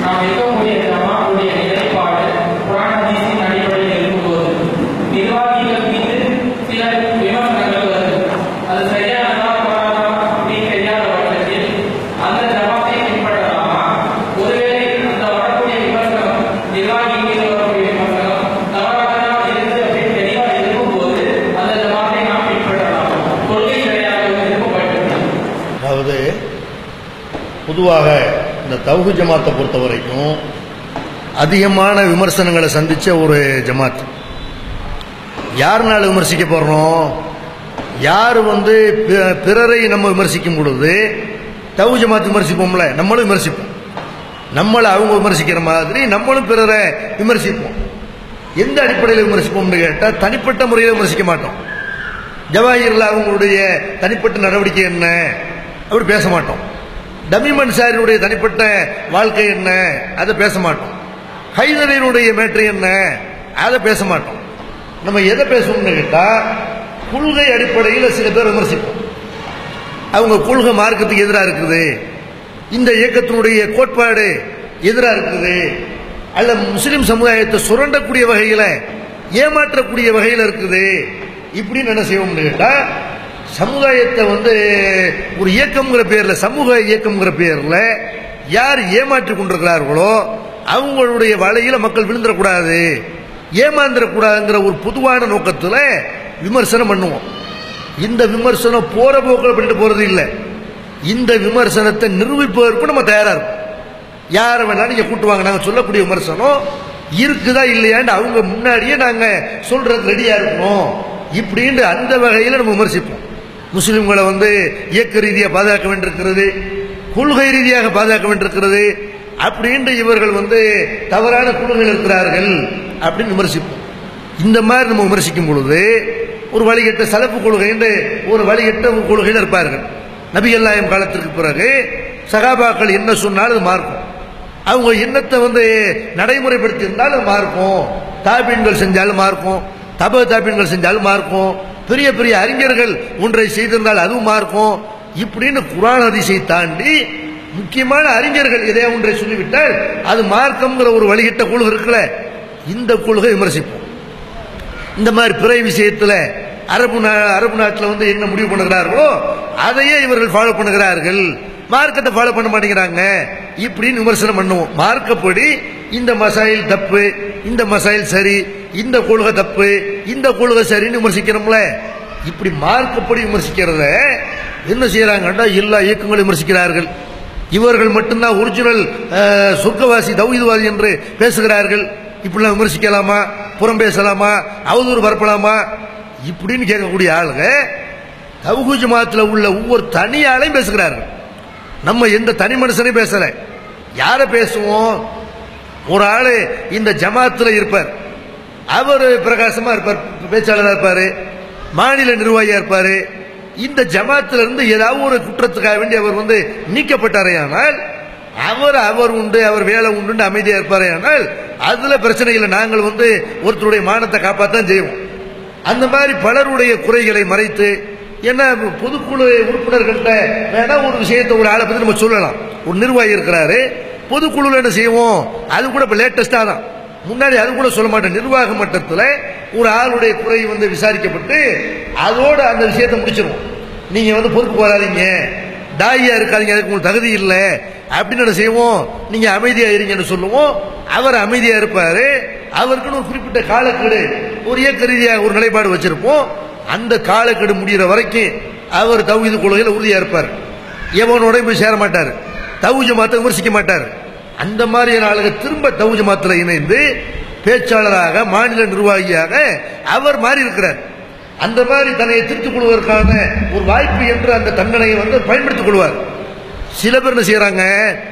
நாம் இருக்கக்கூடிய ஜமாவுடைய நிலைப்பாடு குரான் ஹதீஸின் அடிப்படையில் இருக்கும்போது நிர்வாகிகள் மீது சில விமர்சனங்கள் வருது அது சரியானதா தவறானதா அப்படின்னு தெரியாத பட்சத்தில் அந்த ஜமாத்தை பின்பற்றலாமா ஒருவேளை அந்த வரக்கூடிய விமர்சனம் நிர்வாகி மீது வரக்கூடிய விமர்சனம் தவறானதா இருந்து அப்படின்னு தெளிவாக இருக்கும்போது அந்த ஜமாத்தை நாம் பின்பற்றலாம் கொள்கை கிடையாது இருக்கும் பட்சத்தில் அதாவது பொதுவாக இந்த தௌஹு ஜமாத்தை பொறுத்த வரைக்கும் அதிகமான விமர்சனங்களை சந்திச்ச ஒரு ஜமாத் யாருனால விமர்சிக்க போறோம் யார் வந்து பி- பிறரை நம்ம விமர்சிக்கும் பொழுது தௌ ஜமாத் விமர்சிப்போம்ல நம்மளும் விமர்சிப்போம் நம்மளை அவங்க விமர்சிக்கிற மாதிரி நம்மளும் பிறரை விமர்சிப்போம் எந்த அடிப்படையில் விமர்சிப்போம்னு கேட்டால் தனிப்பட்ட முறையில் விமர்சிக்க மாட்டோம் ஜவாஹிரில் அவங்களுடைய தனிப்பட்ட நடவடிக்கை என்ன அப்படி பேச மாட்டோம் தமிமன் சாரினுடைய தனிப்பட்ட வாழ்க்கை என்ன அதை பேச மாட்டோம் ஹைதரினுடைய மேட்ரு என்ன அதை பேச மாட்டோம் நம்ம எதை பேசணும்னு கேட்டால் கொள்கை அடிப்படையில் சில பேர் விமர்சிப்போம் அவங்க கொள்கை மார்க்கத்துக்கு எதிராக இருக்குது இந்த இயக்கத்தினுடைய கோட்பாடு எதிராக இருக்குது அல்ல முஸ்லிம் சமுதாயத்தை சுரண்டக்கூடிய வகையில் ஏமாற்றக்கூடிய வகையில் இருக்குது இப்படின்னு என்ன செய்வோம்னு கேட்டா சமுதாயத்தை வந்து ஒரு இயக்கம்ங்கிற பேர்ல சமூக இயக்கம்ங்கிற பேர்ல யார் ஏமாற்றி கொண்டிருக்கிறார்களோ அவங்களுடைய வலையில மக்கள் விழுந்துடக்கூடாது ஏமாந்துடக்கூடாதுங்கிற ஒரு பொதுவான நோக்கத்துல விமர்சனம் பண்ணுவோம் இந்த விமர்சனம் போற போக்கில் பண்ணிட்டு போறது இல்லை இந்த விமர்சனத்தை நிரூபிப்பதற்கு நம்ம தயாரா இருக்கும் யாரை வேணாலும் நீங்க கூட்டுவாங்க நாங்க சொல்லக்கூடிய விமர்சனம் இருக்குதா இல்லையான்னு அவங்க முன்னாடியே நாங்க சொல்றது ரெடியா இருக்கணும் இப்படின்னு அந்த வகையில் நம்ம விமர்சிப்போம் முஸ்லிம்களை வந்து இயக்க ரீதியாக பாதுகாக்க வேண்டியிருக்கிறது கொள்கை ரீதியாக பாதுகாக்க வேண்டியிருக்கிறது அப்படின்ட்டு இவர்கள் வந்து தவறான கொள்கைகள் இருக்கிறார்கள் அப்படின்னு விமர்சிப்போம் இந்த மாதிரி நம்ம விமர்சிக்கும் பொழுது ஒரு வழிகட்ட சலப்பு கொள்கைன்னு ஒரு வழிகட்ட ஒரு கொள்கையில் இருப்பார்கள் நபிகல்லாயம் காலத்திற்கு பிறகு சகாபாக்கள் என்ன சொன்னாலும் அது மார்க்கும் அவங்க எண்ணத்தை வந்து நடைமுறைப்படுத்தி இருந்தாலும் அது மார்க்கும் தாபீன்கள் செஞ்சாலும் மார்க்கும் தப தாபீன்கள் செஞ்சாலும் மார்க்கும் பெரிய பெரிய அறிஞர்கள் ஒன்றை செய்திருந்தால் அதுவும் மார்க்கும் இப்படின்னு குரான் அதிசை தாண்டி முக்கியமான அறிஞர்கள் எதையா ஒன்றை சொல்லிவிட்டால் அது மார்க்கம்ங்கிற ஒரு வழிகிட்ட கொள்கை இருக்குல்ல இந்த கொள்கை விமர்சிப்போம் இந்த மாதிரி பிறை விஷயத்துல அரபு நா- அரபு நாட்டில் வந்து என்ன முடிவு பண்ணுகிறார்களோ அதையே இவர்கள் ஃபாலோ பண்ணுகிறார்கள் மார்க்கத்தை ஃபாலோ பண்ண மாட்டேங்கிறாங்க இப்படின்னு விமர்சனம் பண்ணுவோம் மார்க்கப்படி இந்த மசாயில் தப்பு இந்த மசாயில் சரி இந்த கொள்கை தப்பு இந்த கொள்கை சரின்னு விமர்சிக்கிறோம்ல இப்படி மார்க்கப்படி விமர்சிக்கிறத என்ன செய்யறாங்கன்னா எல்லா இயக்கங்களும் விமர்சிக்கிறார்கள் இவர்கள் மட்டும்தான் ஒரிஜினல் அஹ், சொர்க்கவாசி தௌஹீத்வாதி என்று பேசுகிறார்கள் இப்படிலாம் விமர்சிக்கலாமா புறம் பேசலாமா அவதூறு பரப்பலாமா இப்படின்னு கேட்கக்கூடிய ஆளுங்க தவுகு ஜமாத்தில் உள்ள ஒவ்வொரு தனி ஆளையும் பேசுகிறார்கள் நம்ம எந்த தனி மனுஷனையும் பேசல யாரை பேசுவோம் ஒரு ஆளு இந்த ஜமாத்துல இருப்பார் அவர் பிரகாசமா இருப்பார் பேச்சாளராக இருப்பாரு மாநில நிர்வாகியா இருப்பாரு இந்த ஜமாத்துல இருந்து ஏதாவது ஒரு குற்றத்துக்காக வேண்டி அவர் வந்து நீக்கப்பட்டாரேயானால் அவர் அவர் உண்டு அவர் வேலை உண்டு அமைதியா இருப்பாரேயானால் அதுல பிரச்சனை இல்லை நாங்கள் வந்து ஒருத்தருடைய மானத்தை காப்பாத்தான் செய்வோம் அந்த மாதிரி பலருடைய குறைகளை மறைத்து என்ன பொதுக்குழு உறுப்பினர்கள்ட்ட வேணா ஒரு விஷயத்தை ஒரு ஆளை பத்தி நம்ம சொல்லலாம் ஒரு நிர்வாகி இருக்கிறாரு பொதுக்குழுல என்ன செய்வோம் அது கூட இப்ப லேட்டஸ்டா தான் முன்னாடி அது கூட சொல்ல மாட்டேன் நிர்வாக மட்டத்தில் ஒரு ஆளுடைய குறை வந்து விசாரிக்கப்பட்டு அதோட அந்த விஷயத்தை முடிச்சிருவோம் நீங்க வந்து பொறுப்பு போறாதீங்க தாயா இருக்காதீங்க அதுக்கு உங்களுக்கு தகுதி இல்லை அப்படின்னு என்ன செய்வோம் நீங்க அமைதியா இருங்கன்னு சொல்லுவோம் அவர் அமைதியா இருப்பாரு அவருக்குன்னு ஒரு குறிப்பிட்ட காலக்கெடு ஒரு இயக்க ரீதியாக ஒரு நிலைப்பாடு வச்சிருப்போம் அந்த காலக்கெடு முடிகிற வரைக்கும் அவர் தௌஹீது கொள்கையில் உறுதியா இருப்பார் எவனோட போய் சேர மாட்டார் தவு ஜமாத்தை விமர்சிக்க மாட்டார் அந்த மாதிரியான ஆளுங்க திரும்ப தவு ஜமாத்தில் இணைந்து பேச்சாளராக மாநில நிர்வாகியாக அவர் மாறி இருக்கிறார் அந்த மாதிரி தன்னை திருத்திக் கொள்வதற்கான ஒரு வாய்ப்பு என்று அந்த தண்டனையை வந்து பயன்படுத்திக் கொள்வார் சில பேர் என்ன செய்யறாங்க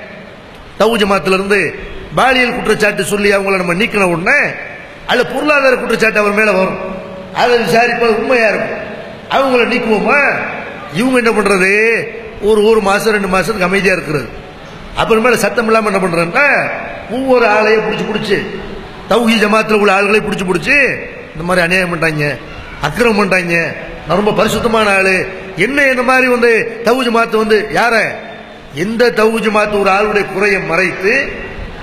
தவு ஜமாத்துல இருந்து பாலியல் குற்றச்சாட்டு சொல்லி அவங்கள நம்ம நீக்கின உடனே அல்ல பொருளாதார குற்றச்சாட்டு அவர் மேல வரும் அதை விசாரிப்பது உண்மையா இருக்கும் அவங்கள நீக்குவோமா இவங்க என்ன பண்றது ஒரு ஒரு மாசம் ரெண்டு மாசத்துக்கு அமைதியா இருக்கிறது அப்புறமேல சத்தம் இல்லாம என்ன பண்றேன்னா ஒவ்வொரு ஆளையும் பிடிச்சி பிடிச்சி தௌஹி ஜமாத்துல உள்ள ஆளுகளை பிடிச்சி பிடிச்சி இந்த மாதிரி அநியாயம் பண்றாங்க அக்கிரமம் பண்றாங்க நான் ரொம்ப பரிசுத்தமான ஆளு என்ன இந்த மாதிரி வந்து தவு ஜமாத்து வந்து யார எந்த தவு ஜமாத்து ஒரு ஆளுடைய குறையை மறைத்து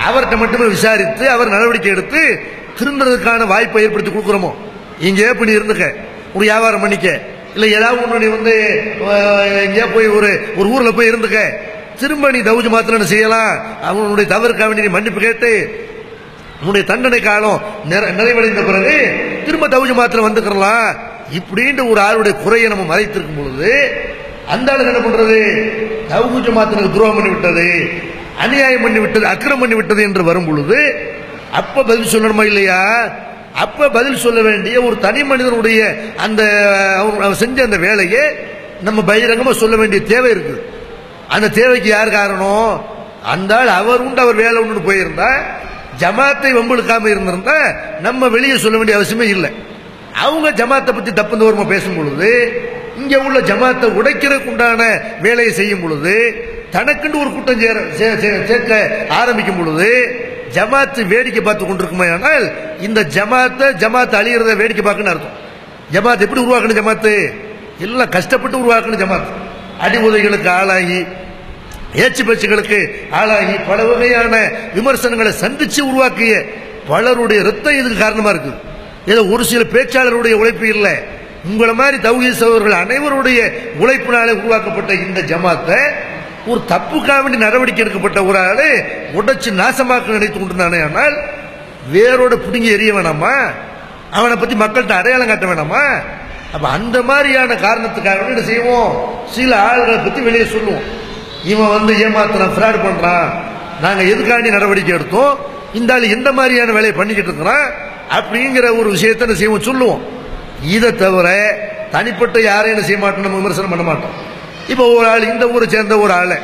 அவர்கிட்ட மட்டுமே விசாரித்து அவர் நடவடிக்கை எடுத்து திருந்துறதுக்கான வாய்ப்பை ஏற்படுத்தி கொடுக்குறோமோ இங்கே இப்படி இருந்துக்க ஒரு வியாபாரம் பண்ணிக்க இல்ல ஏதாவது ஒண்ணு நீ வந்து அஹ், எங்கேயா போய் ஒரு ஒரு ஊர்ல போய் இருந்துக்க திரும்ப நீ தவுஜ் மாத்திரம் செய்யலாம் அவனுடைய தவறுக்காக வேண்டி நீ மன்னிப்பு கேட்டு உன்னுடைய தண்டனை காலம் நிற- நிறைவடைந்த பிறகு திரும்ப தவுஜ் மாத்திரம் வந்துக்கிறலாம் இப்படின்ற ஒரு ஆளுடைய குறையை நம்ம மறைத்திருக்கும் பொழுது அந்த ஆளு என்ன பண்றது தவுஜ மாத்திரம் துரோகம் பண்ணி விட்டது அநியாயம் பண்ணி விட்டது அக்கிரம் பண்ணி விட்டது என்று வரும் பொழுது அப்ப பதில் சொல்லணுமா இல்லையா அப்ப பதில் சொல்ல வேண்டிய ஒரு தனி மனிதனுடைய அந்த அவர் அவர் செஞ்ச அந்த வேலையை நம்ம பகிரங்கமா சொல்ல வேண்டிய தேவை இருக்குது அந்த தேவைக்கு யார் காரணம் அந்த ஆள் அவர் உண்டு அவர் வேலை உண்டு போயிருந்தா ஜமாத்தை வம்புழுக்காம இருந்திருந்தா நம்ம வெளியே சொல்ல வேண்டிய அவசியமே இல்லை அவங்க ஜமாத்தை பத்தி தப்பு தோறுமா பேசும் பொழுது இங்க உள்ள ஜமாத்தை உடைக்கிறதுக்கு உண்டான வேலையை செய்யும் பொழுது தனக்குன்னு ஒரு கூட்டம் சேர- சே- சே- சேர்க்க ஆரம்பிக்கும் பொழுது ஜமாத்து வேடிக்கை பார்த்து கொண்டிருக்குமே ஆனால் இந்த ஜமாத்தை ஜமாத் அழியிறத வேடிக்கை பார்க்கணும்னு அர்த்தம் ஜமாத் எப்படி உருவாக்கணும் ஜமாத்து எல்லாம் கஷ்டப்பட்டு உருவாக்கணும் ஜமாத் அடி உதைகளுக்கு ஆளாகி ஏச்சு பேச்சுகளுக்கு ஆளாகி பல வகையான விமர்சனங்களை சந்திச்சு உருவாக்கிய பலருடைய ரத்தம் இதுக்கு காரணமா இருக்குது ஏதோ ஒரு சில பேச்சாளருடைய உழைப்பு இல்லை உங்களை மாதிரி தௌஹீத் சகோதரர்கள் அனைவருடைய உழைப்பினாலே உருவாக்கப்பட்ட இந்த ஜமாத்தை ஒரு தப்புக்காக வேண்டி நடவடிக்கை எடுக்கப்பட்ட ஒரு ஆளு உடைச்சு நாசமாக்க நினைத்து கொண்டிருந்தானே ஆனால் வேரோட பிடுங்கி எறிய வேணாமா அவனை பத்தி மக்கள்கிட்ட அடையாளம் காட்ட வேணாமா அப்ப அந்த மாதிரியான காரணத்துக்காக வேண்டி என்ன செய்வோம் சில ஆள்களை பத்தி வெளியே சொல்லுவோம் இவன் வந்து ஏமாத்துறான் ஃப்ராட் பண்றான் நாங்க எதுக்காண்டி நடவடிக்கை எடுத்தோம் இந்த ஆள் எந்த மாதிரியான வேலையை பண்ணிக்கிட்டு இருக்கிறான் அப்படிங்கிற ஒரு விஷயத்தை என்ன செய்வோம் சொல்லுவோம் இதை தவிர தனிப்பட்ட யாரையும் என்ன செய்ய மாட்டோம் நம்ம விமர்சனம் பண்ண மாட்டோம் இப்போ ஒரு ஆள் இந்த ஊரை சேர்ந்த ஒரு ஆளை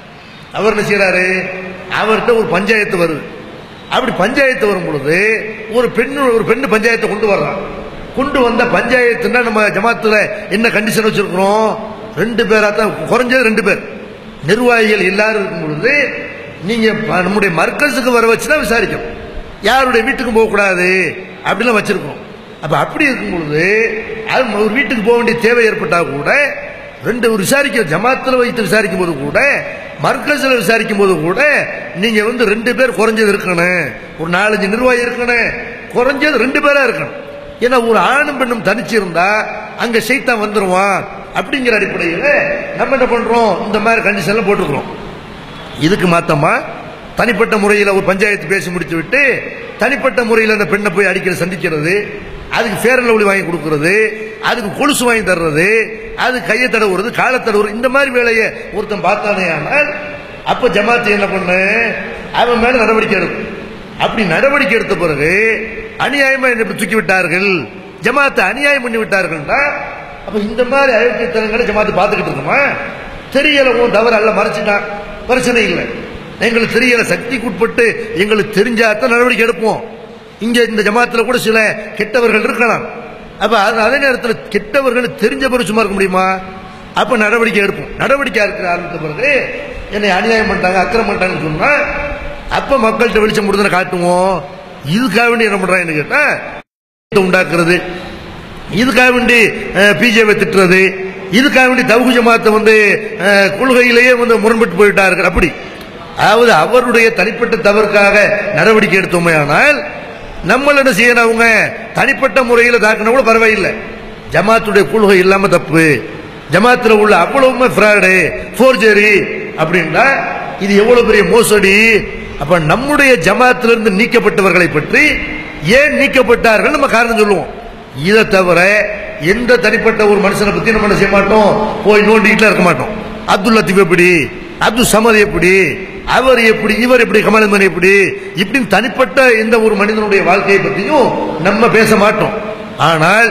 அவர் என்ன செய்யறாரு அவர்கிட்ட ஒரு பஞ்சாயத்து வருது அப்படி பஞ்சாயத்து வரும் பொழுது ஒரு பெண்ணு ஒரு பெண்ணு பஞ்சாயத்தை கொண்டு வர்றான் கொண்டு வந்த பஞ்சாயத்துனா நம்ம ஜமாத்துல என்ன கண்டிஷன் வச்சிருக்கிறோம் ரெண்டு பேரா தான் குறைஞ்சது ரெண்டு பேர் நிர்வாகிகள் எல்லாரும் இருக்கும் பொழுது நீங்க ப- நம்முடைய மர்க்கஸுக்கு வர வச்சு தான் விசாரிக்கணும் யாருடைய வீட்டுக்கும் போகக்கூடாது அப்படிலாம் வச்சிருக்கோம் அப்ப அப்படி இருக்கும் பொழுது அது ஒரு வீட்டுக்கு போக வேண்டிய தேவை ஏற்பட்டா கூட ரெண்டு ஒரு விசாரிக்க ஜமாத்துல வைத்து விசாரிக்கும் போது கூட மர்க்கஸ்ல விசாரிக்கும் போது கூட நீங்க வந்து ரெண்டு பேர் குறைஞ்சது இருக்கணும் ஒரு நாலஞ்சு நிர்வாகி இருக்கணும் குறைஞ்சது ரெண்டு பேரா இருக்கணும் ஏன்னா ஒரு ஆணும் பெண்ணும் தனிச்சு இருந்தா அங்க சைத்தான் வந்துருவான் அப்படிங்கிற அடிப்படையில் நம்ம என்ன பண்றோம் இந்த மாதிரி கண்டிஷன்ல போட்டுக்கிறோம் இதுக்கு மாத்தமா தனிப்பட்ட முறையில் ஒரு பஞ்சாயத்து பேசி முடித்து விட்டு தனிப்பட்ட முறையில் அந்த பெண்ணை போய் அடிக்கிற சந்திக்கிறது அதுக்கு ஃபேர் அண்ட் லவ்லி வாங்கி கொடுக்கறது அதுக்கு கொலுசு வாங்கி தர்றது அது கையை தடவுறது காலை தடவுறது இந்த மாதிரி வேலையை ஒருத்தன் பார்த்தானே ஆனால் அப்ப ஜமாத்து என்ன பண்ணு அவன் மேல நடவடிக்கை எடுக்கும் அப்படி நடவடிக்கை எடுத்த பிறகு அநியாயமா என்னை இப்படி தூக்கி விட்டார்கள் ஜமாத்தை அநியாயம் பண்ணி விட்டார்கள்னா அப்ப இந்த மாதிரி அயோக்கியத்தனங்களை ஜமாத்து பார்த்துக்கிட்டு இருக்குமா தெரியல உன் தவறு அல்ல மறைச்சிட்டான் பிரச்சனை இல்லை எங்களுக்கு தெரியல சக்திக்கு உட்பட்டு எங்களுக்கு தெரிஞ்சாதான் நடவடிக்கை எடுப்போம் இங்க இந்த ஜமாத்துல கூட சில கெட்டவர்கள் இருக்கலாம் அப்ப அது- அதே நேரத்தில் கெட்டவர்கள் தெரிஞ்ச பிறகு சும்மா இருக்க முடியுமா அப்ப நடவடிக்கை எடுப்போம் நடவடிக்கை எடுக்க ஆரம்பித்த பிறகு என்னை அநியாயம் பண்ணிட்டாங்க அக்கிரம் பண்ணிட்டாங்கன்னு சொன்னா அப்ப மக்கள்கிட்ட வெளிச்சம் முடிஞ்சதை காட்டுவோம் இதுக்காக வேண்டி என்ன பண்றாங்கன்னு கேட்டா உண்டாக்குறது இதுக்காக வேண்டி பிஜேபி திட்டுறது இதுக்காக வேண்டி தவுகு ஜமாத்தை வந்து அஹ், கொள்கையிலேயே வந்து முரண்பட்டு போயிட்டார்கள் அப்படி அதாவது அவருடைய தனிப்பட்ட தவறுக்காக நடவடிக்கை எடுத்தோமே ஆனால் நம்மள என்ன செய்யணும் அவங்க தனிப்பட்ட முறையில் தாக்கினா கூட பரவாயில்லை ஜமாத்துடைய கொள்கை இல்லாம தப்பு ஜமாத்துல உள்ள அவ்வளவுமே ஃப்ராடு ஃபோர்ஜரி அப்படின்னா இது எவ்வளவு பெரிய மோசடி அப்ப நம்முடைய ஜமாத்திலிருந்து நீக்கப்பட்டவர்களை பற்றி ஏன் நீக்கப்பட்டார்கள் நம்ம காரணம் சொல்லுவோம் இதை தவிர எந்த தனிப்பட்ட ஒரு மனுஷனை பத்தி நம்ம என்ன செய்ய மாட்டோம் போய் நோண்டிக்கிட்டு இருக்க மாட்டோம் அப்துல் லத்தீப் எப்படி அப்துல் சமத் எப்படி அவர் எப்படி இவர் எப்படி கமலமன் எப்படி இப்படின்னு தனிப்பட்ட எந்த ஒரு மனிதனுடைய வாழ்க்கையை பத்தியும் நம்ம பேச மாட்டோம் ஆனால்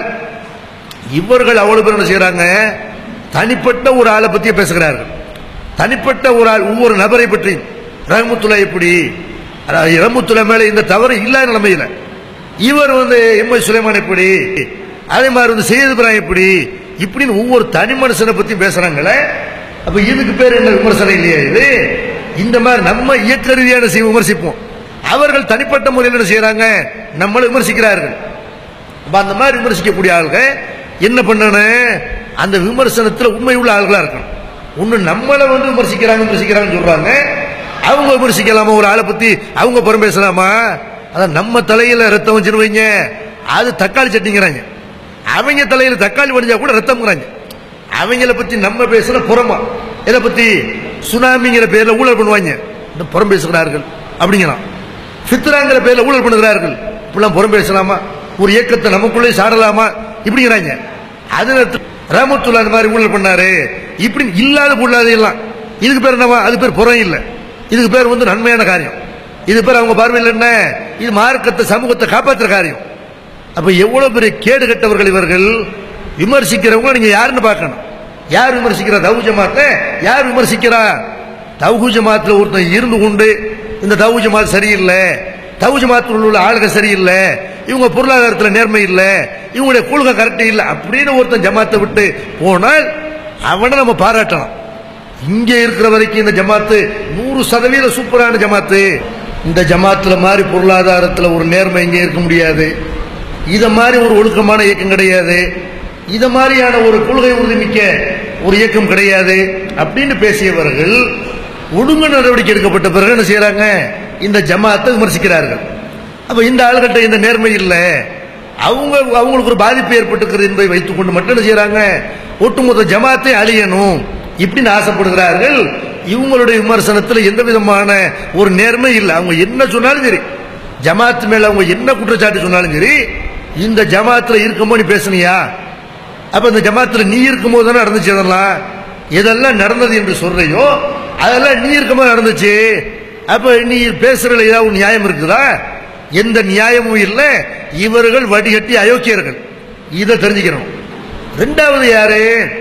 இவர்கள் அவ்வளவு பேர் என்ன செய்யறாங்க தனிப்பட்ட ஒரு ஆளை பத்தியே பேசுகிறார்கள் தனிப்பட்ட ஒரு ஆள் ஒவ்வொரு நபரை பற்றி ரஹமத்துல்லா எப்படி அதாவது ரஹமத்துல்லா மேல இந்த தவறு இல்லாத நிலைமையில இவர் வந்து எம் ஐ சுலைமான் எப்படி அதே மாதிரி வந்து செய்து இப்ராஹிம் எப்படி இப்படின்னு ஒவ்வொரு தனி மனுஷனை பத்தி பேசுறாங்களே அப்ப இதுக்கு பேர் என்ன விமர்சனம் இல்லையா இது இந்த மாதிரி நம்ம இயக்க ரீதியான செய்ய விமர்சிப்போம் அவர்கள் தனிப்பட்ட முறையில் என்ன செய்யறாங்க நம்மளை விமர்சிக்கிறார்கள் அப்ப அந்த மாதிரி விமர்சிக்கக்கூடிய ஆளுங்க என்ன பண்ணணும் அந்த விமர்சனத்துல உண்மை உள்ள ஆள்களா இருக்கணும் ஒண்ணு நம்மளை வந்து விமர்சிக்கிறாங்க விமர்சிக்கிறாங்கன்னு சொல்றாங்க அவங்க விமர்சிக்கலாமா ஒரு ஆளை பத்தி அவங்க புறம் பேசலாமா அதான் நம்ம தலையில ரத்தம் வச்சுன்னு வைங்க அது தக்காளி சட்னிங்கிறாங்க அவங்க தலையில தக்காளி வடிஞ்சா கூட ரத்தம்ங்கிறாங்க அவங்கள பத்தி நம்ம பேசுற புறமா இதை பத்தி சுனாமிங்கிற பேர்ல ஊழல் பண்ணுவாங்க இந்த புறம் பேசுகிறார்கள் அப்படிங்கிறான் ஃபித்ராங்கிற பேர்ல ஊழல் பண்ணுகிறார்கள் இப்படிலாம் புறம் பேசலாமா ஒரு இயக்கத்தை நமக்குள்ளே சாடலாமா இப்படிங்கிறாங்க அதுல ரஹமத்துல்லா அந்த மாதிரி ஊழல் பண்ணாரு இப்படி இல்லாத பொருளாத எல்லாம் இதுக்கு பேர் என்னவா அது பேர் புறம் இல்லை இதுக்கு பேர் வந்து நன்மையான காரியம் இது பேர் அவங்க பார்வையில் என்ன இது மார்க்கத்தை சமூகத்தை காப்பாற்றுற காரியம் அப்ப எவ்வளவு பெரிய கேடு கட்டவர்கள் இவர்கள் விமர்சிக்கிறவங்க நீங்க யாருன்னு பார்க்கணும் யார் விமர்சிக்கிறா தவு ஜமாத்தை யார் விமர்சிக்கிறா தவு ஜமாத்துல ஒருத்தன் இருந்து கொண்டு இந்த தவு ஜமாத் சரியில்லை தவு ஜமாத்தில் உள்ள ஆளுங்க சரியில்லை இவங்க பொருளாதாரத்தில் நேர்மை இல்லை இவங்களுடைய கொள்கை கரெக்ட் இல்லை அப்படின்னு ஒருத்தன் ஜமாத்தை விட்டு போனால் அவனை நம்ம பாராட்டலாம் இங்க இருக்கிற வரைக்கும் இந்த ஜமாத்து நூறு சதவீத சூப்பரான ஜமாத்து இந்த ஜமாத்துல மாதிரி பொருளாதாரத்துல ஒரு நேர்மை இங்க இருக்க முடியாது இத மாதிரி ஒரு ஒழுக்கமான இயக்கம் கிடையாது இத மாதிரியான ஒரு கொள்கை உறுதிமிக்க ஒரு இயக்கம் கிடையாது அப்படின்னு பேசியவர்கள் ஒழுங்கு நடவடிக்கை எடுக்கப்பட்ட பிறகு என்ன செய்யறாங்க இந்த ஜமாத்தை விமர்சிக்கிறார்கள் அப்ப இந்த ஆளுகிட்ட இந்த நேர்மை இல்லை அவங்க அவங்களுக்கு ஒரு பாதிப்பு ஏற்பட்டுக்கிறது என்பதை வைத்துக் கொண்டு மட்டும் என்ன செய்யறாங்க ஒட்டுமொத்த ஜமாத்தை அழியணும் இப்படின்னு ஆசைப்படுகிறார்கள் இவங்களுடைய விமர்சனத்தில் எந்த விதமான ஒரு நேர்மை இல்லை அவங்க என்ன சொன்னாலும் சரி ஜமாத் மேல அவங்க என்ன குற்றச்சாட்டு சொன்னாலும் சரி இந்த ஜமாத்துல இருக்கும்போது நீ பேசுனியா அப்ப இந்த ஜமாத்துல நீ இருக்கும்போது தானே நடந்துச்சு அதெல்லாம் எதெல்லாம் நடந்தது என்று சொல்றையோ அதெல்லாம் நீ இருக்கும்போது நடந்துச்சு அப்ப நீ பேசுறதுல ஏதாவது ஒரு நியாயம் இருக்குதா எந்த நியாயமும் இல்லை இவர்கள் வடிகட்டி அயோக்கியர்கள் இதை தெரிஞ்சுக்கிறோம் ரெண்டாவது யாரு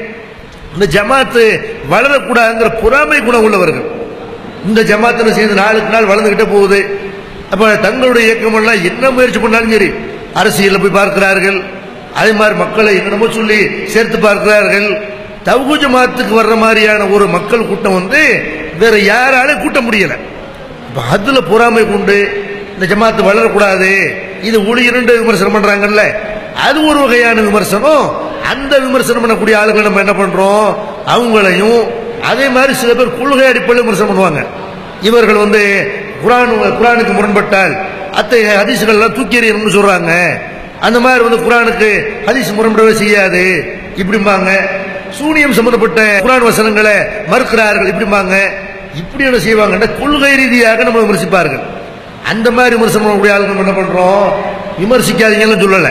இந்த ஜமாத்து வளரக்கூடாதுங்கிற பொறாமை குணம் உள்ளவர்கள் இந்த ஜமாத்துல சேர்ந்து நாளுக்கு நாள் வளர்ந்துகிட்டே போகுது அப்ப தங்களுடைய இயக்கம் எல்லாம் என்ன முயற்சி பண்ணாலும் சரி அரசியல்ல போய் பார்க்கிறார்கள் அதே மாதிரி மக்களை என்னமோ சொல்லி சேர்த்து பார்க்கிறார்கள் தவுகு ஜமாத்துக்கு வர்ற மாதிரியான ஒரு மக்கள் கூட்டம் வந்து வேற யாராலும் கூட்ட முடியல அப்ப அதுல பொறாமை கொண்டு இந்த ஜமாத்து வளரக்கூடாது இது ஒளியிரண்டு விமர்சனம் பண்றாங்கல்ல அது ஒரு வகையான விமர்சனம் அந்த விமர்சனம் பண்ணக்கூடிய ஆளுகளை நம்ம என்ன பண்றோம் அவங்களையும் அதே மாதிரி சில பேர் கொள்கை அடிப்படையில் விமர்சனம் பண்ணுவாங்க இவர்கள் வந்து குரான் குரானுக்கு முரண்பட்டால் அத்தகைய ஹதீசுகள் எல்லாம் தூக்கி எறியணும்னு சொல்றாங்க அந்த மாதிரி வந்து குரானுக்கு ஹதீஸ் முரண்படவே செய்யாது இப்படிம்பாங்க சூனியம் சம்பந்தப்பட்ட குரான் வசனங்களை மறுக்கிறார்கள் இப்படிம்பாங்க இப்படி என்ன செய்வாங்கன்னா கொள்கை ரீதியாக நம்ம விமர்சிப்பார்கள் அந்த மாதிரி விமர்சனம் பண்ணக்கூடிய ஆளுங்க நம்ம என்ன பண்றோம் விமர்சிக்காதீங்கன்னு சொல்லலை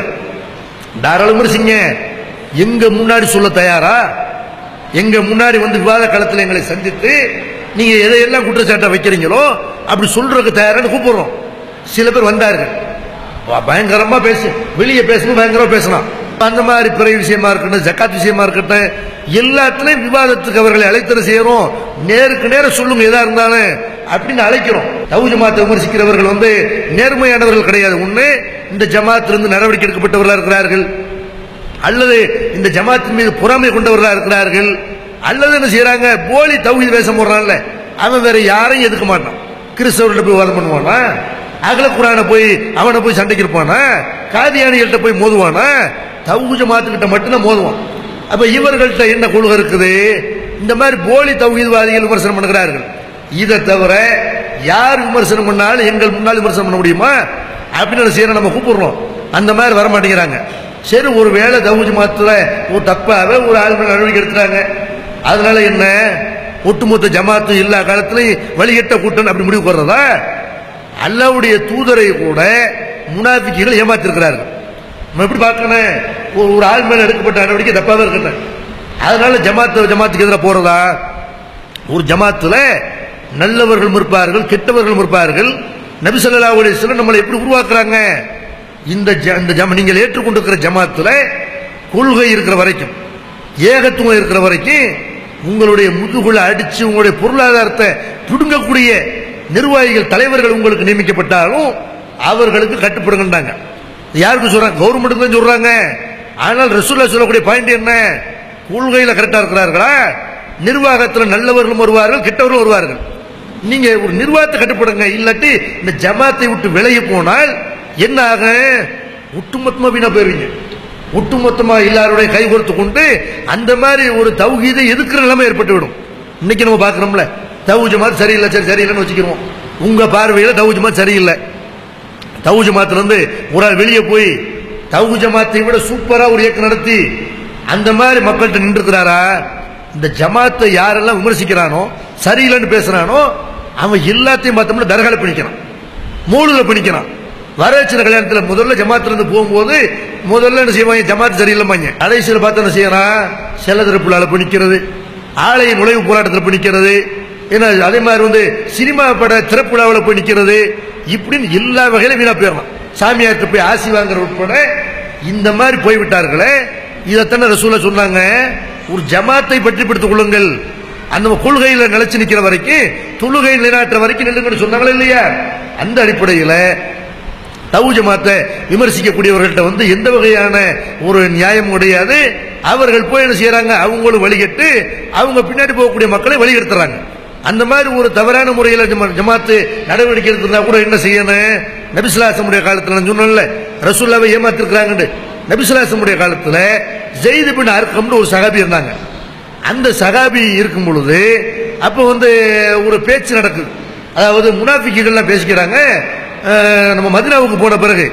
தாராளம் விமர்சிங்க எங்க முன்னாடி சொல்ல தயாரா எங்க முன்னாடி வந்து விவாத களத்தில் எங்களை சந்தித்து நீங்க எதையெல்லாம் குற்றச்சாட்டை வைக்கிறீங்களோ அப்படி சொல்றதுக்கு தயாரான்னு கூப்பிடுறோம் சில பேர் வந்தார்கள் ப- பயங்கரமா பேசு வெளியே பேசணும் பயங்கரமா பேசலாம் அந்த மாதிரி பிறை விஷயமா இருக்கட்டும் ஜக்காத் விஷயமா இருக்கட்டும் எல்லாத்துலயும் விவாதத்துக்கு அவர்களை அழைத்தன செய்யறோம் நேருக்கு நேரம் சொல்லுங்க எதா இருந்தாலும் அப்படின்னு அழைக்கிறோம் தவு ஜமாத்தை விமர்சிக்கிறவர்கள் வந்து நேர்மையானவர்கள் கிடையாது ஒண்ணு இந்த ஜமாத்திலிருந்து நடவடிக்கை எடுக்கப்பட்டவர்களா இருக்கிறார்கள் அல்லது இந்த ஜமாத்தின் மீது பொறாமை கொண்டவர்களா இருக்கிறார்கள் அல்லது என்ன செய்யறாங்க போலி தௌஹீத் வேஷம் போடுறான்ல அவன் வேற யாரையும் எதுக்க மாட்டான் கிறிஸ்தவர்கிட்ட போய் வாதம் பண்ணுவானா அகல குரானை போய் அவனை போய் சண்டைக்கு இருப்பானா காதியானிகள்கிட்ட போய் மோதுவானா தௌஹீத் ஜமாத்துக்கிட்ட மட்டும்தான் மோதுவான் அப்ப இவர்கள்ட்ட என்ன கொள்கை இருக்குது இந்த மாதிரி போலி தௌஹீத்வாதிகள் விமர்சனம் பண்ணுகிறார்கள் இதை தவிர யார் விமர்சனம் பண்ணாலும் எங்கள் முன்னால் விமர்சனம் பண்ண முடியுமா அப்படின்னு செய்யற நம்ம கூப்பிடுறோம் அந்த மாதிரி வர மாட்டேங்கிறாங்க சரி ஒரு வேளை தவுஜி மாத்துல ஒரு தப்பாவே ஒரு ஆள் மேல நடவடிக்கை எடுத்துறாங்க அதனால என்ன ஒட்டுமொத்த ஜமாத்தும் எல்லா காலத்திலையும் வழிகட்ட கூட்டம் அப்படி முடிவு போடுறதா அல்லாவுடைய தூதரை கூட முனாஃபிக்குகள் ஏமாத்திருக்கிறார்கள் நம்ம எப்படி பார்க்கணும் ஒரு ஒரு ஆள் மேல எடுக்கப்பட்ட நடவடிக்கை தப்பாவே இருக்கட்டும் அதனால ஜமாத்து ஜமாத்துக்கு எதிராக போறதா ஒரு ஜமாத்துல நல்லவர்களும் இருப்பார்கள் கெட்டவர்களும் இருப்பார்கள் நபி ஸல்லல்லாஹு அலைஹி வஸல்லம் நம்மளை எப்படி உருவாக்குறாங்க இந்த ஜ- இந்த ஜம நீங்கள் ஏற்றுக்கொண்டிருக்கிற ஜமாத்துல கொள்கை இருக்கிற வரைக்கும் ஏகத்துவம் இருக்கிற வரைக்கும் உங்களுடைய முதுகுல அடிச்சு உங்களுடைய பொருளாதாரத்தை பிடுங்கக்கூடிய நிர்வாகிகள் தலைவர்கள் உங்களுக்கு நியமிக்கப்பட்டாலும் அவர்களுக்கு கட்டுப்படுங்கன்றாங்க யாருக்கு சொல்றாங்க கவர்மெண்ட் தான் சொல்றாங்க ஆனால் ரசூல்லா சொல்லக்கூடிய பாயிண்ட் என்ன கொள்கையில கரெக்டா இருக்கிறார்களா நிர்வாகத்தில் நல்லவர்களும் வருவார்கள் கெட்டவர்களும் வருவார்கள் நீங்க ஒரு நிர்வாகத்தை கட்டுப்படுங்க இல்லாட்டி இந்த ஜமாத்தை விட்டு விலகி போனால் என்ன ஆக ஒட்டுமொத்தமா வீணா போயிருவீங்க ஒட்டுமொத்தமா எல்லாருடைய கை கொடுத்து கொண்டு அந்த மாதிரி ஒரு தௌகீதை எதுக்குற நிலைமை ஏற்பட்டு விடும் இன்னைக்கு நம்ம பார்க்கிறோம்ல தவு ஜமாத் சரியில்லை சரி சரியில்லைன்னு வச்சுக்கிறோம் உங்க பார்வையில் தவு ஜமாத் சரியில்லை தவு ஜமாத்துல இருந்து ஒரு ஆள் வெளியே போய் தவு ஜமாத்தை விட சூப்பரா ஒரு இயக்கம் நடத்தி அந்த மாதிரி மக்கள்கிட்ட நின்றுக்கிறாரா இந்த ஜமாத்தை யாரெல்லாம் விமர்சிக்கிறானோ சரியில்லைன்னு பேசுறானோ அவன் எல்லாத்தையும் பார்த்தோம்னா தர்கால பிணிக்கிறான் மூணுல பிணிக்கிறான் வரதட்சணை கல்யாணத்துல முதல்ல ஜமாத்துல இருந்து போகும்போது முதல்ல என்ன செய்வாங்க ஜமாத் சரியில்லைமாங்க கடைசியில் பார்த்து என்ன செய்யறான் செல்ல திருப்புலால பிணிக்கிறது ஆலய நுழைவு போராட்டத்தில் பிணிக்கிறது ஏன்னா அதே மாதிரி வந்து சினிமா பட திறப்புலாவில் போய் நிற்கிறது இப்படின்னு எல்லா வகையிலும் வீணா போயிடலாம் சாமியார்கிட்ட போய் ஆசி வாங்குற உட்பட இந்த மாதிரி போய்விட்டார்களே இதைத்தானே ரசூலா சொன்னாங்க ஒரு ஜமாத்தை பற்றி பிடித்துக் கொள்ளுங்கள் அந்த கொள்கையில நிலைச்சு நிக்கிற வரைக்கும் தொழுகை நிலைநாட்டுற வரைக்கும் நில்லுங்கன்னு சொன்னாங்களா இல்லையா அந்த அடிப்படையில் தவு ஜமாத்தை விமர்சிக்கக்கூடியவர்கள்ட்ட வந்து எந்த வகையான ஒரு நியாயம் கிடையாது அவர்கள் போய் என்ன செய்யறாங்க அவங்களும் வழிகட்டு அவங்க பின்னாடி போகக்கூடிய மக்களை வழிகெடுத்துறாங்க அந்த மாதிரி ஒரு தவறான முறையில் ஜமா- ஜமாத்து நடவடிக்கை எடுத்திருந்தா கூட என்ன செய்யணும் நபிசுலாசமுடைய காலத்தில் நான் சொன்னேன்ல ரசூல்லாவை ஏமாத்திருக்கிறாங்கன்னு நபிசுலாசமுடைய காலத்தில் ஜெயிது பின் அர்க்கம்னு ஒரு சகாபி இருந்தாங்க அந்த சகாபி இருக்கும் பொழுது அப்போ வந்து ஒரு பேச்சு நடக்குது அதாவது முனாஃபிக்குகள்லாம் பேசிக்கிறாங்க அஹ், நம்ம மதினாவுக்கு போன பிறகு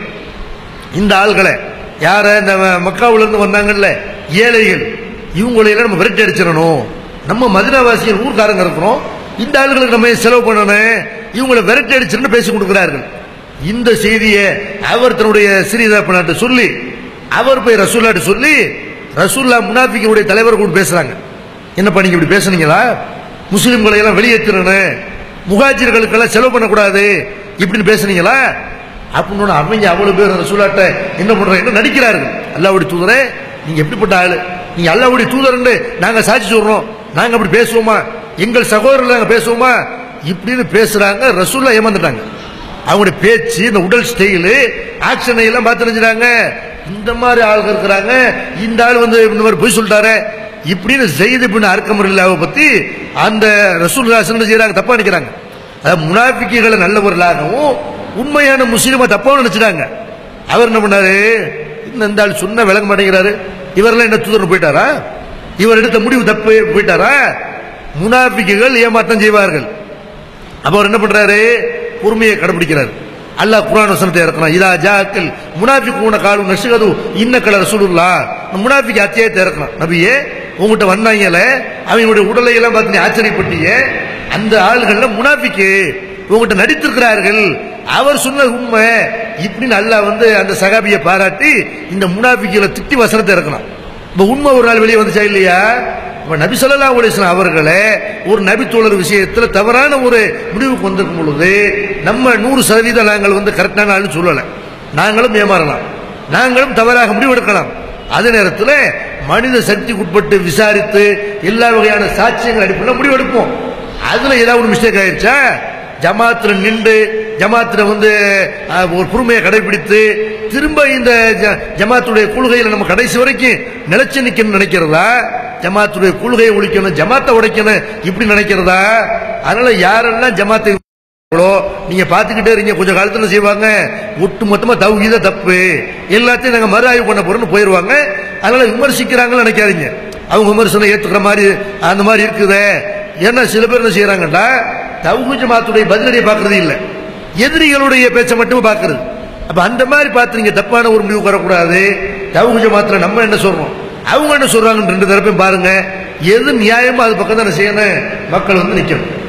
இந்த ஆள்களை யார இந்த மக்காவுல இருந்து வந்தாங்கல்ல ஏழைகள் இவங்களையெல்லாம் நம்ம விரட்டி அடிச்சிடணும் நம்ம மதுராவாசிகள் ஊர்க்காரங்க இருக்கிறோம் இந்த ஆளுகளுக்கு நம்ம செலவு பண்ணணும் இவங்களை விரட்டி அடிச்சிடணும் பேசி கொடுக்கிறார்கள் இந்த செய்தியை அவர் தன்னுடைய சிறிதப்பனாட்டு சொல்லி அவர் போய் ரசூல்லாட்டு சொல்லி ரசூல்லா முனாஃபிக்குடைய தலைவர் கூட பேசுறாங்க என்னப்பா நீங்க இப்படி பேசுனீங்களா முஸ்லிம்களை எல்லாம் வெளியேற்றணும் முகாஜிர்களுக்கெல்லாம் செலவு பண்ணக்கூடாது இப்படின்னு பேசுனீங்களா அப்படின்னு அவங்க அவ்வளவு பேர் ரசூலாட்ட என்ன பண்றாங்க என்ன நடிக்கிறார்கள் அல்லாவுடைய தூதரே நீங்க எப்படிப்பட்ட ஆளு நீங்க அல்லாவுடைய தூதர்னு நாங்க சாட்சி சொல்றோம் நாங்க அப்படி பேசுவோமா எங்கள் சகோதரர்கள் நாங்க பேசுவோமா இப்படின்னு பேசுறாங்க ரசூல்லா ஏமாந்துட்டாங்க அவங்களுடைய பேச்சு இந்த உடல் ஸ்டைலு ஆக்ஷனை எல்லாம் பார்த்து நினைச்சாங்க இந்த மாதிரி ஆளுங்க இருக்கிறாங்க இந்த ஆள் வந்து இந்த மாதிரி பொய் சொல்லிட்டாரு இப்படின்னு ஜெயிது பின் அர்க்கமுல்லாவை பத்தி அந்த ரசூல் என்ன செய்யறாங்க தப்பா நினைக்கிறாங்க அதாவது முனாஃபிக்குகளை நல்லவர்களாகவும் உண்மையான முஸ்லீமை தப்பா நினைச்சிட்டாங்க அவர் என்ன பண்ணாரு இந்த இந்த ஆள் சொன்ன விளங்க மாட்டேங்கிறாரு இவரெல்லாம் என்ன தூதர் போயிட்டாரா இவர் எடுத்த முடிவு தப்பு போயிட்டாரா முனாஃபிக்குகள் ஏமாற்றம் செய்வார்கள் அப்ப அவர் என்ன பண்றாரு பொறுமையை கடைபிடிக்கிறார் அல்லாஹ் குர்ஆன் வசனத்தை இறக்குறான் இதா ஜாக்கல் முனாஃபிகூன காலு நஷ்கது இன்னக்கல ரசூலுல்லா முனாஃபிக் அத்தியாயத்தை இறக்குறான் நபியே உங்ககிட்ட வந்தாங்கல அவங்களுடைய உடலை எல்லாம் பார்த்து நீ ஆச்சரியப்பட்டியே அந்த ஆள்கள்ல முனாஃபிக்கு உங்ககிட்ட நடித்திருக்கிறார்கள் அவர் சொன்ன உண்மை இப்படின்னு அல்லாஹ் வந்து அந்த சகாபியை பாராட்டி இந்த முனாஃபிக்களை திட்டி வசனத்தை இறக்குறான் இப்ப உண்மை ஒரு நாள் வெளியே வந்துச்சா இல்லையா இப்ப நபி ஸல்லல்லாஹு அலைஹி வஸல்லம் அவர்களே ஒரு நபி தோழர் விஷயத்துல தவறான ஒரு முடிவுக்கு வந்திருக்கும் பொழுது நம்ம நூறு சதவீதம் நாங்கள் வந்து கரெக்டான ஆள்னு சொல்லல நாங்களும் ஏமாறலாம் நாங்களும் தவறாக முடிவெடுக்கலாம் அதே நேரத்தில் மனித சக்திக்கு உட்பட்டு விசாரித்து எல்லா வகையான சாட்சியங்கள் அடிப்படையில் முடிவெடுப்போம் அதுல ஏதாவது ஒரு மிஸ்டேக் ஆயிடுச்சா ஜமாத்துல நின்று ஜமாத்துல வந்து அஹ், ஒரு பொறுமையை கடைபிடித்து திரும்ப இந்த ஜ- ஜமாத்துடைய கொள்கையில நம்ம கடைசி வரைக்கும் நிலைச்சு நிக்கணும்னு நினைக்கிறதா ஜமாத்துடைய கொள்கையை ஒழிக்கணும் ஜமாத்தை உடைக்கணும் இப்படி நினைக்கிறதா அதனால யாரெல்லாம் ஜமாத்தை எவ்வளோ நீங்க பாத்துக்கிட்டே இருக்கீங்க கொஞ்சம் காலத்துல செய்வாங்க ஒட்டு மொத்தமா தௌஹீத தப்பு எல்லாத்தையும் நாங்க மறு ஆய்வு பண்ண போறோம்னு போயிருவாங்க அதனால விமர்சிக்கிறாங்கன்னு நினைக்காதீங்க அவங்க விமர்சனம் ஏத்துக்கிற மாதிரி அந்த மாதிரி இருக்குதே ஏன்னா சில பேர் என்ன செய்யறாங்கன்னா தௌஹீ ஜமாத்துடைய பதிலடியை பார்க்கறது இல்ல எதிரிகளுடைய பேச்சை மட்டும் பார்க்கறது அப்ப அந்த மாதிரி பார்த்து நீங்க தப்பான ஒரு முடிவு வரக்கூடாது தௌஹீ ஜமாத்துல நம்ம என்ன சொல்றோம் அவங்க என்ன சொல்றாங்கன்னு ரெண்டு தரப்பையும் பாருங்க எது நியாயமோ அது பக்கம் தான் செய்யணும் மக்கள் வந்து நிக்கணும்